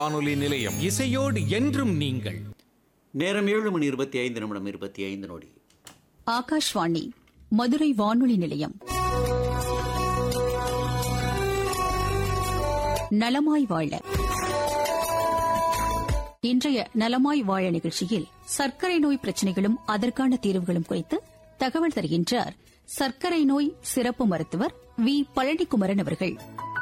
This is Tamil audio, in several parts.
வானொலி நிலையம் இசையோடு என்றும் நீங்கள் நேரம் ஏழு மணி இருபத்தி ஐந்து நிமிடம் இருபத்தி ஐந்து நொடி ஆகாஷ்வாணி மதுரை வானொலி நிலையம் நலமாய் வாழ இன்றைய நலமாய் வாழ நிகழ்ச்சியில் சர்க்கரை நோய் பிரச்சினைகளும் அதற்கான தீர்வுகளும் குறித்து தகவல் தருகின்றார் சர்க்கரை நோய் சிறப்பு மருத்துவர் வி பழனிக்குமரன் அவர்கள்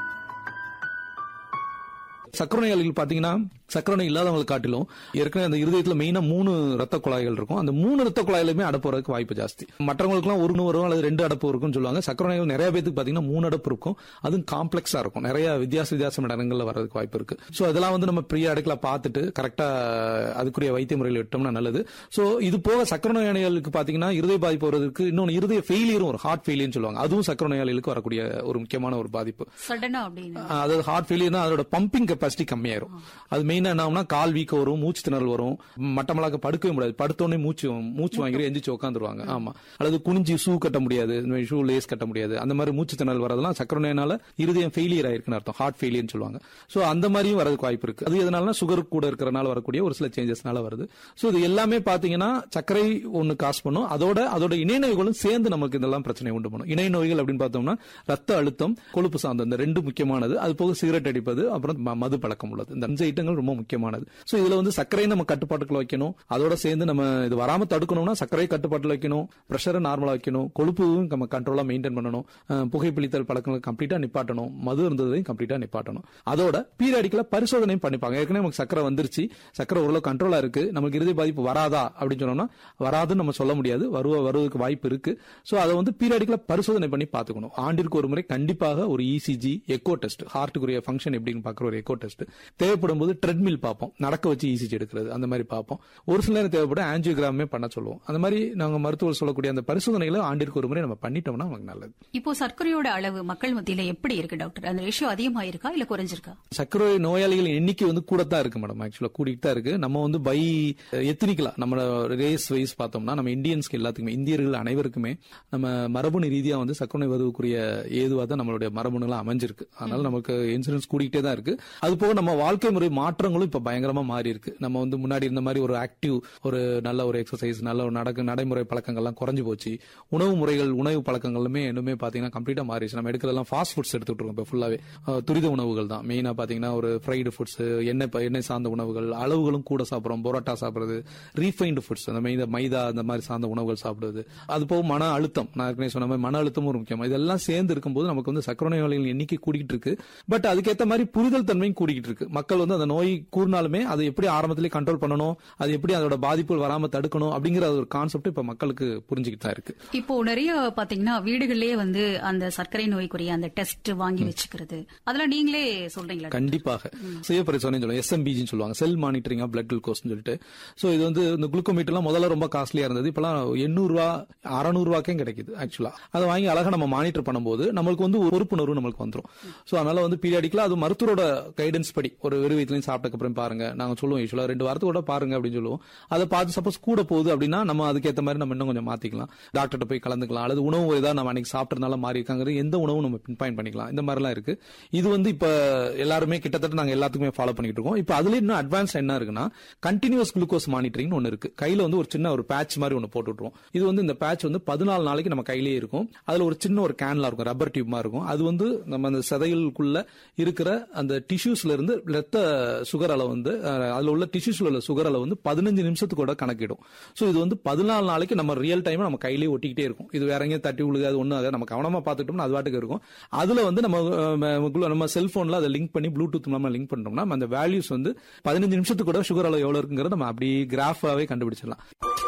சக்கரை நோயாளிகள் பாத்தீங்கன்னா சக்கரை நோய் இல்லாதவங்களை காட்டிலும் ஏற்கனவே அந்த இருதயத்துல மெயினா மூணு ரத்த குழாய்கள் இருக்கும் அந்த மூணு ரத்த குழாயிலுமே அடப்பு வரதுக்கு வாய்ப்பு ஜாஸ்தி மற்றவங்களுக்குலாம் ஒரு வரும் அல்லது ரெண்டு அடப்பு இருக்கும்னு சொல்லுவாங்க சக்கரை நோய்கள் நிறைய பேருக்கு பாத்தீங்கன்னா மூணு அடப்பு இருக்கும் அதுவும் காம்ப்ளெக்ஸா இருக்கும் நிறைய வித்தியாச வித்தியாசமான இடங்கள்ல வர்றதுக்கு வாய்ப்பு இருக்கு சோ அதெல்லாம் வந்து நம்ம ப்ரீ அடுக்கல பார்த்துட்டு கரெக்டா அதுக்குரிய வைத்திய முறையில் விட்டோம்னா நல்லது சோ இது போக சக்கரை நோயாளிகளுக்கு பாத்தீங்கன்னா இருதய பாதிப்பு வருவதற்கு இன்னொன்று இருதய ஃபெயிலியரும் ஒரு ஹார்ட் ஃபெயிலியர்னு சொல்லுவாங்க அதுவும் சக்கரை நோயாளிகளுக்கு வரக்கூடிய ஒரு முக்கியமான ஒரு பாதிப்பு சடனா அப்படின்னு ஆஹ் அதாவது ஹார்ட் ஃபெயிலியர்னா அதோட பம்பிங் கெப்பாசிட்டி கம்மியாயிரும் அது மெயினா என்ன ஆகும்னா கால் வீக்கம் வரும் மூச்சு திணறல் வரும் மட்டமலாக்க படுக்கவே முடியாது படுத்தோடனே மூச்சு மூச்சு வாங்கி எந்திரிச்சு உட்காந்துருவாங்க ஆமா அல்லது குனிஞ்சு ஷூ கட்ட முடியாது ஷூ லேஸ் கட்ட முடியாது அந்த மாதிரி மூச்சு திணறல் வரதெல்லாம் சக்கரை நோயினால இருதயம் ஃபெயிலியர் ஆயிருக்குன்னு அர்த்தம் ஹார்ட் ஃபெயிலியர்னு சொல்லுவாங்க சோ அந்த மாதிரியும் வரதுக்கு வாய்ப்பு இருக்கு அது எதனால சுகர் கூட இருக்கிறனால வரக்கூடிய ஒரு சில சேஞ்சஸ்னால வருது சோ இது எல்லாமே பாத்தீங்கன்னா சர்க்கரை ஒண்ணு காசு பண்ணும் அதோட அதோட இணை நோய்களும் சேர்ந்து நமக்கு இதெல்லாம் பிரச்சனை உண்டு பண்ணும் இணை நோய்கள் அப்படின்னு பார்த்தோம்னா ரத்த அழுத்தம் கொழுப்பு சார்ந்த இந்த ரெண்டு முக்கியமானது அது போக சிகரெட் அடிப்பது அப்புறம் ம- மது பழக்கம் உள்ளது இந்த அஞ்சு ஐட்டங்கள் ரொம்ப முக்கியமானது சோ இதுல வந்து சர்க்கரை நம்ம கட்டுப்பாட்டுக்குள்ள வைக்கணும் அதோட சேர்ந்து நம்ம இது வராம தடுக்கணும்னா சர்க்கரை கட்டுப்பாட்டுல வைக்கணும் பிரஷரை நார்மலா வைக்கணும் கொழுப்பும் நம்ம கண்ட்ரோலா மெயின்டைன் பண்ணணும் அஹ், புகைப்பிடித்தல் பழக்கங்களை கம்ப்ளீட்டா நிப்பாட்டணும் மது இருந்ததையும் கம்ப்ளீட்டா நிப்பாட்டணும் அதோட பீரியாடிக்கலா பரிசோதனையும் பண்ணிப்பாங்க ஏற்கனவே நமக்கு சக்கரை வந்துருச்சு சக்கரை ஓரளவு கண்ட்ரோலா இருக்கு நமக்கு இருதய பாதிப்பு வராதா அப்படின்னு சொன்னோம்னா வராதுன்னு நம்ம சொல்ல முடியாது வருவ வருவதற்கு வாய்ப்பு இருக்கு சோ அதை வந்து பீரியாடிக்கலா பரிசோதனை பண்ணி பாத்துக்கணும் ஆண்டிற்கு ஒரு முறை கண்டிப்பாக ஒரு இசிஜி எக்கோ டெஸ்ட் ஹார்ட்டுக்குரிய ஃபங்க்ஷன் எப்படின்னு பாக்குற ஒரு எக்கோ டெஸ்ட் தேவைப்படும் போது ட்ரெட்மில் பார்ப்போம் நடக்க வச்சு இசிஜி எடுக்கிறது அந்த மாதிரி பார்ப்போம் ஒரு சில நேரம் தேவைப்படும் ஆஞ்சியோகிராமே பண்ண சொல்லுவோம் அந்த மாதிரி நாங்க மருத்துவர் சொல்லக்கூடிய அந்த பரிசோதனைகளை ஆண்டிற்கு ஒரு முறை நம்ம பண்ணிட்டோம்னா நமக்கு நல்லது இப்போ சர்க்கரையோட அளவு மக்கள் மத்தியில எப்படி இருக்கு டாக்டர் அந்த ரேஷியோ அதிகமாயிருக்கா இல்ல குறைஞ்சிருக்கா சர்க்கரை நோயாளிகள் எண்ணிக்கை வந்து கூடத்தான் இருக்கு மேடம் ஆக்சுவலா கூட்டிட்டு தான் இருக்கு நம்ம வந்து பை எத்தனிக்கலா நம்ம ரேஸ் வைஸ் பார்த்தோம்னா நம்ம இந்தியன்ஸ்க்கு எல்லாத்துக்குமே இந்தியர்கள் அனைவருக்குமே நம்ம மரபணு ரீதியா வந்து சர்க்கரை நோய் வருவதற்குரிய ஏதுவா தான் நம்மளுடைய மரபணுலாம் அமைஞ்சிருக்கு அதனால நமக்கு இன்சூரன்ஸ் கூடிக்கிட்டே தான் இருக்கு அது போக நம்ம வாழ்க்கை முறை மாற்றங்களும் இப்ப பயங்கரமா மாறி இருக்கு நம்ம வந்து முன்னாடி இருந்த மாதிரி ஒரு ஆக்டிவ் ஒரு நல்ல ஒரு எக்ஸசைஸ் நல்ல ஒரு நடக்க நடைமுறை பழக்கங்கள்லாம் குறைஞ்சு போச்சு உணவு முறைகள் உணவு பழக்கங்களுமே இன்னுமே பாத்தீங்கன்னா கம்ப்ளீட்டா மாறிடுச்சு நம்ம எடுக்கிறதெல்லாம் ஃபாஸ்ட் ஃபுட்ஸ் எடுத்துட்டு இருக்கோம் இப்போ ஃபுல்லாவே அஹ், துரித உணவுகள் தான் மெயினா பாத்தீங்கன்னா ஒரு ஃப்ரைடு ஃபுட்ஸ் எண்ணெய் ப- எண்ணெய் சார்ந்த உணவுகள் அளவுகளும் கூட சாப்பிடுறோம் பரோட்டா சாப்பிடுறது ரீஃபைன்டு ஃபுட்ஸ் அந்த மைதா மைதா அந்த மாதிரி சார்ந்த உணவுகள் சாப்பிடுறது அது போக மன அழுத்தம் நான் ஏற்கனவே சொன்ன மாதிரி மன அழுத்தமும் ஒரு முக்கியம் இதெல்லாம் சேர்ந்து இருக்கும்போது நமக்கு வந்து சக்கரை நோயாளிகள் எண்ணிக்கை கூடிக்கிட்டு இருக்கு பட் அதுக்கேற்ற மாதிரி புரிதல் தன்மையும் கூடிக்கிட்டு இருக்கு மக்கள் வந்து அந்த நோய் கூர்னாலுமே அதை எப்படி ஆரம்பத்திலே கண்ட்ரோல் பண்ணணும் அது எப்படி அதோட பாதிப்புகள் வராம தடுக்கணும் அப்படிங்கிற ஒரு கான்செப்ட் இப்ப மக்களுக்கு புரிஞ்சுக்கிட்டு தான் இருக்கு இப்போ நிறைய பாத்தீங்கன்னா வீடுகள்லயே வந்து அந்த சர்க்கரை நோய்க்குரிய அந்த டெஸ்ட் வாங்கி வச்சுக்கிறது அதெல்லாம் நீங்களே சொல்றீங்களா கண்டிப்பாக சுய பரிசோதனை சொல்லுவாங்க எஸ்எம்பிஜின்னு சொல்லுவாங்க self monitoring of blood glucose சொல்லிட்டு சோ இது வந்து இந்த குளுக்கோமீட்டர்லாம் முதல்ல ரொம்ப காஸ்ட்லியா இருந்தது இப்பெல்லாம் எண்ணூறு ரூபா அறநூறு ரூபாய்க்கே கிடைக்குது ஆக்சுவலா அதை வாங்கி அழகா நம்ம மானிட்டர் பண்ணும்போது நம்மளுக்கு வந்து ஒரு பொறுப்புணர்வு நம்மளுக்கு வந்துரும் சோ அதனால வந்து பீரியாடிக்கலா அது மருத்துவரோட கைடன்ஸ் படி ஒரு வெறு வயிற்றுலையும் சாப்பிட்டக்கு அப்புறம் பாருங்க நாங்க சொல்லுவோம் யூஸ்வலா ரெண்டு வாரத்தோட பாருங்க அப்படின்னு சொல்லுவோம் அதை பார்த்து சப்போஸ் கூட போகுது அப்படின்னா நம்ம அதுக்கேற்ற மாதிரி நம்ம இன்னும் கொஞ்சம் மாத்திக்கலாம் டாக்டர்கிட்ட போய் கலந்துக்கலாம் அல்லது உணவு முறை தான் நம்ம அன்னைக்கு சாப்பிட்டதுனால மாறி இருக்காங்க எந்த உணவும் நம்ம பின்பாயின் பண்ணிக்கலாம் இந்த மாதிரிலாம் இருக்கு இது வந்து இப்ப எல்லாருமே கிட்டத்தட்ட நாங்க எல்லாத்துக்குமே ஃபாலோ பண்ணிட்டு இருக்கோம் இப்ப அதுல இன்னும் அட்வான்ஸ் என்ன இருக்குன்னா கண்டினியூஸ் குளுக்கோஸ் மானிட்டரிங் ஒன்னு இருக்கு கையில வந்து ஒரு சின்ன ஒரு பேட்ச் மாதிரி ஒன்னு போட்டு விட்டுருவோம் இது வந்து இந்த பேட்ச் வந்து பதினாலு நாளைக்கு நம்ம கையிலேயே இருக்கும் அதுல ஒரு சின்ன ஒரு கேன்ல இருக்கும் ரப்பர் டியூப் மாதிரி இருக்கும் அது வந்து நம்ம அந்த சதைகளுக்குள்ள இருக்கிற அந்த டிஷ்யூஸ்ல இருந்து ரத்த சுகர் அளவு வந்து அஹ், அதுல உள்ள டிஷ்யூஸ்ல உள்ள சுகர் அளவு வந்து பதினஞ்சு நிமிஷத்துக்கூட கணக்கிடும் சோ இது வந்து பதினாலு நாளைக்கு நம்ம ரியல் டைம் நம்ம கையிலேயே ஒட்டிக்கிட்டே இருக்கும் இது வேற எங்கேயும் தட்டி விழுகாது ஒன்றும் ஆகாது நம்ம கவனமா பார்த்துட்டோம்னா அது பாட்டுக்கு இருக்கும் அதுல வந்து நம்ம அஹ், குளு- நம்ம செல்போன்ல அதை லிங்க் பண்ணி ப்ளூடூத் மூலமா லிங்க் பண்ணோம்னா அந்த வேல்யூஸ் வந்து பதினஞ்சு நிமிஷத்துக்கு கூட சுகர் அளவு எவ்வளவு இருக்குங்கிறத நம்ம அப்படி கிராஃபாவே கண்டுபிடிச்சிடலாம்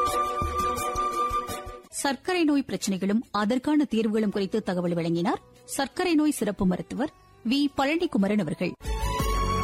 சர்க்கரை நோய் பிரச்சனைகளும் அதற்கான தீர்வுகளும் குறித்து தகவல் வழங்கினார் சர்க்கரை நோய் சிறப்பு மருத்துவர் வி பழனிக்குமரன் அவர்கள்